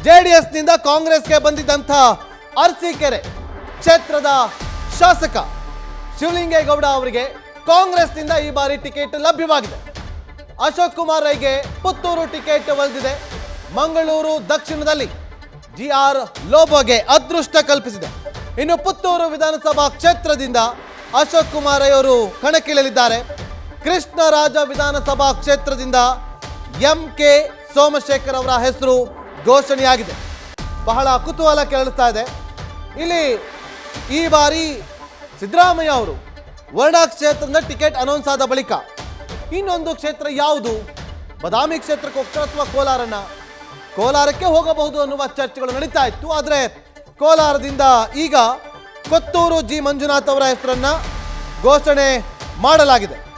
ಜೆಡಿಎಸ್ನಿಂದ ಕಾಂಗ್ರೆಸ್ಗೆ ಬಂದಿದ್ದಂಥ ಅರಸೀಕೆರೆ ಕ್ಷೇತ್ರದ ಶಾಸಕ ಶಿವಲಿಂಗೇಗೌಡ ಅವರಿಗೆ ಕಾಂಗ್ರೆಸ್ನಿಂದ ಈ ಬಾರಿ ಟಿಕೆಟ್ ಲಭ್ಯವಾಗಿದೆ ಅಶೋಕ್ ಕುಮಾರ್ ರೈಗೆ ಪುತ್ತೂರು ಟಿಕೆಟ್ ಒಲಿದಿದೆ ಮಂಗಳೂರು ದಕ್ಷಿಣದಲ್ಲಿ ಜಿ ಆರ್ ಲೋಬೋಗೆ ಅದೃಷ್ಟ ಕಲ್ಪಿಸಿದೆ ಇನ್ನು ಪುತ್ತೂರು ವಿಧಾನಸಭಾ ಕ್ಷೇತ್ರದಿಂದ ಅಶೋಕ್ ಕುಮಾರ್ ರೈ ಅವರು ಕಣಕ್ಕಿಳಿಯಲಿದ್ದಾರೆ ಕೃಷ್ಣರಾಜ ವಿಧಾನಸಭಾ ಕ್ಷೇತ್ರದಿಂದ ಎಂ ಕೆ ಸೋಮಶೇಖರ್ ಅವರ ಹೆಸರು ಘೋಷಣೆಯಾಗಿದೆ ಬಹಳ ಕುತೂಹಲ ಕೆರಳಿಸ್ತಾ ಇದೆ ಇಲ್ಲಿ ಈ ಬಾರಿ ಸಿದ್ದರಾಮಯ್ಯ ಅವರು ವರ್ಣಾ ಕ್ಷೇತ್ರದ ಟಿಕೆಟ್ ಅನೌನ್ಸ್ ಆದ ಬಳಿಕ ಇನ್ನೊಂದು ಕ್ಷೇತ್ರ ಯಾವುದು ಬದಾಮಿ ಕ್ಷೇತ್ರಕ್ಕೆ ಹೋಗ್ತಾರೆ ಅಥವಾ ಕೋಲಾರನ ಕೋಲಾರಕ್ಕೆ ಹೋಗಬಹುದು ಅನ್ನುವ ಚರ್ಚೆಗಳು ನಡೀತಾ ಇತ್ತು ಆದರೆ ಕೋಲಾರದಿಂದ ಈಗ ಕೊತ್ತೂರು ಜಿ ಮಂಜುನಾಥ್ ಅವರ ಹೆಸರನ್ನ ಘೋಷಣೆ ಮಾಡಲಾಗಿದೆ